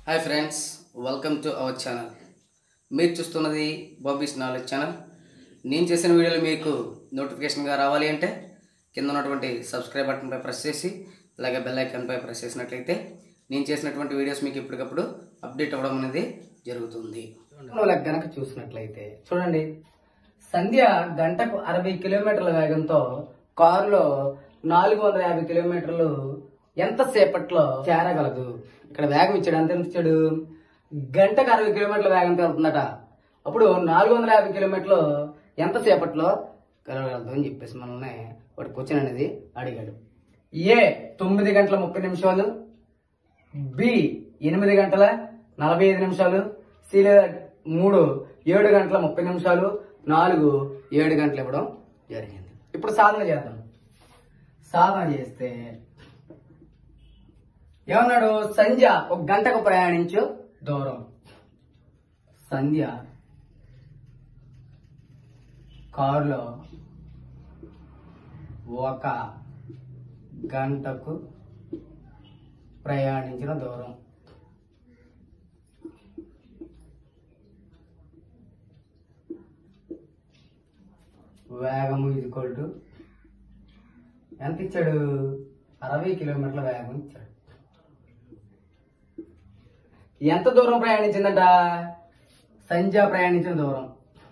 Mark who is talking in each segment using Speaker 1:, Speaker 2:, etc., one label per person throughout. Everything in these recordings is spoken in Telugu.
Speaker 1: hi friends welcome to our channel మీరు చూస్తున్నది బాబీస్ నాలెడ్జ్ ఛానల్ నేను చేసిన వీడియోలు మీకు నోటిఫికేషన్గా రావాలి అంటే కింద ఉన్నటువంటి సబ్స్క్రైబ్ బటన్పై ప్రెస్ చేసి అలాగే బెల్ ఐకాన్పై ప్రెస్ చేసినట్లయితే నేను చేసినటువంటి వీడియోస్ మీకు ఎప్పటికప్పుడు అప్డేట్ అవ్వడం అనేది జరుగుతుంది
Speaker 2: వాళ్ళకి గనక చూసినట్లయితే చూడండి సంధ్య గంటకు అరవై కిలోమీటర్ల వేగంతో కారులో నాలుగు వందల యాభై కిలోమీటర్లు ఎంతసేపట్లో చేరగలదు ఇక్కడ వేగం ఇచ్చాడు ఎంత ఇచ్చాడు గంటకు అరవై కిలోమీటర్ల వేగంతో వెళ్తుందట అప్పుడు నాలుగు వందల యాభై కిలోమీటర్లు ఎంతసేపట్లో కలగలదు అని చెప్పేసి మనల్ని వాడు క్వశ్చన్ అనేది అడిగాడు ఏ తొమ్మిది గంటల ముప్పై నిమిషాలు బి ఎనిమిది గంటల నలభై ఐదు నిమిషాలు సి లేదా మూడు ఏడు గంటల ముప్పై నిమిషాలు నాలుగు ఏడు గంటలు ఇవ్వడం జరిగింది ఇప్పుడు సాధన చేద్దాం సాధన చేస్తే ఏమన్నాడు సంధ్య ఒక గంటకు ప్రయాణించు దూరం సంధ్య కారులో ఒక గంటకు ప్రయాణించిన దూరం వేగము ఈక్వల్ టు ఎంత ఇచ్చాడు అరవై కిలోమీటర్ల వేగం ఇచ్చాడు ఎంత దూరం ప్రయాణించిందంట సంధ్య ప్రయాణించిన దూరం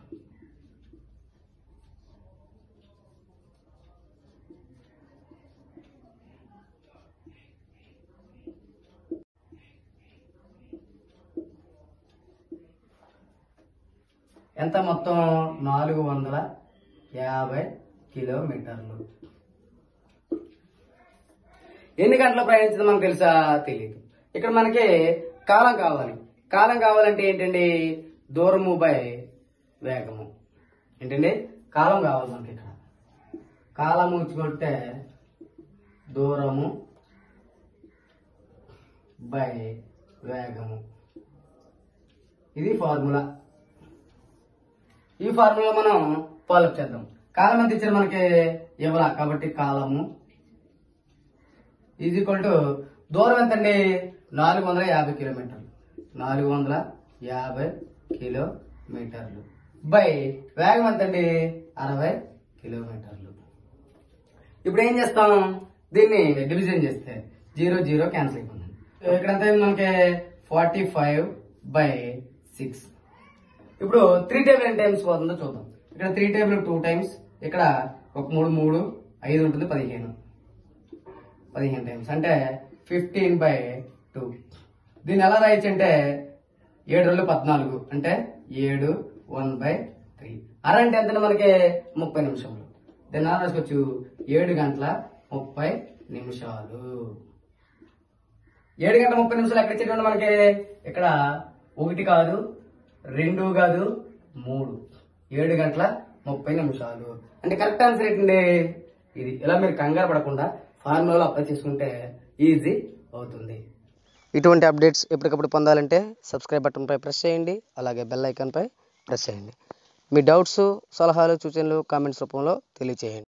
Speaker 2: ఎంత మొత్తం నాలుగు వందల యాభై కిలోమీటర్లు ఎన్ని గంటలు ప్రయాణించిందో మనకు తెలుసా తెలియదు ఇక్కడ మనకి కాలం కావాలి కాలం కావాలంటే ఏంటండి దూరము బై వేగము ఏంటండి కాలం కావాలి మనకి ఇక్కడ కాలము ఇచ్చుకుంటే దూరము బై వేగము ఇది ఫార్ములా ఈ ఫార్ములా మనం ఫాలో చేద్దాం కాలం ఎంత ఇచ్చారు మనకి ఇవ్వాల కాబట్టి కాలము ఈజ్ ఈక్వల్ టు దూరం ఎంతండి నాలుగు వందల యాభై కిలోమీటర్లు నాలుగు వందల యాభై కిలోమీటర్లు బై వేగం ఎంతండి అరవై కిలోమీటర్లు ఇప్పుడు ఏం చేస్తాం దీన్ని డివిజన్ చేస్తే జీరో జీరో క్యాన్సిల్ అయిపోతుంది ఇక్కడ ఎంత అయింది మనకి ఫార్టీ ఫైవ్ బై సిక్స్ ఇప్పుడు త్రీ టేబుల్ ఎన్ని టైమ్స్ పోతుందో చూద్దాం ఇక్కడ త్రీ టేబుల్ టూ టైమ్స్ ఇక్కడ ఒక మూడు మూడు ఐదు ఉంటుంది పదిహేను పదిహేను టైమ్స్ అంటే ఫిఫ్టీన్ బై టూ దీన్ని ఎలా రాయొచ్చు అంటే ఏడు రెండు పద్నాలుగు అంటే ఏడు వన్ బై త్రీ అర అంటే ఎంత మనకి ముప్పై నిమిషాలు దీన్ని ఎలా రాసుకోవచ్చు ఏడు గంటల ముప్పై నిమిషాలు ఏడు గంటల ముప్పై నిమిషాలు ఎక్కడ ఇచ్చేటువంటి మనకి ఇక్కడ ఒకటి కాదు రెండు కాదు మూడు ఏడు గంటల ముప్పై నిమిషాలు అంటే కరెక్ట్ ఆన్సర్ ఏంటండి ఇది ఇలా మీరు కంగారు పడకుండా ఫార్ములాలో అప్లై చేసుకుంటే ఈజీ అవుతుంది
Speaker 3: ఇటువంటి అప్డేట్స్ ఎప్పటికప్పుడు పొందాలంటే సబ్స్క్రైబ్ బటన్పై ప్రెస్ చేయండి అలాగే బెల్ ఐకాన్పై ప్రెస్ చేయండి మీ డౌట్స్ సలహాలు సూచనలు కామెంట్స్ రూపంలో తెలియచేయండి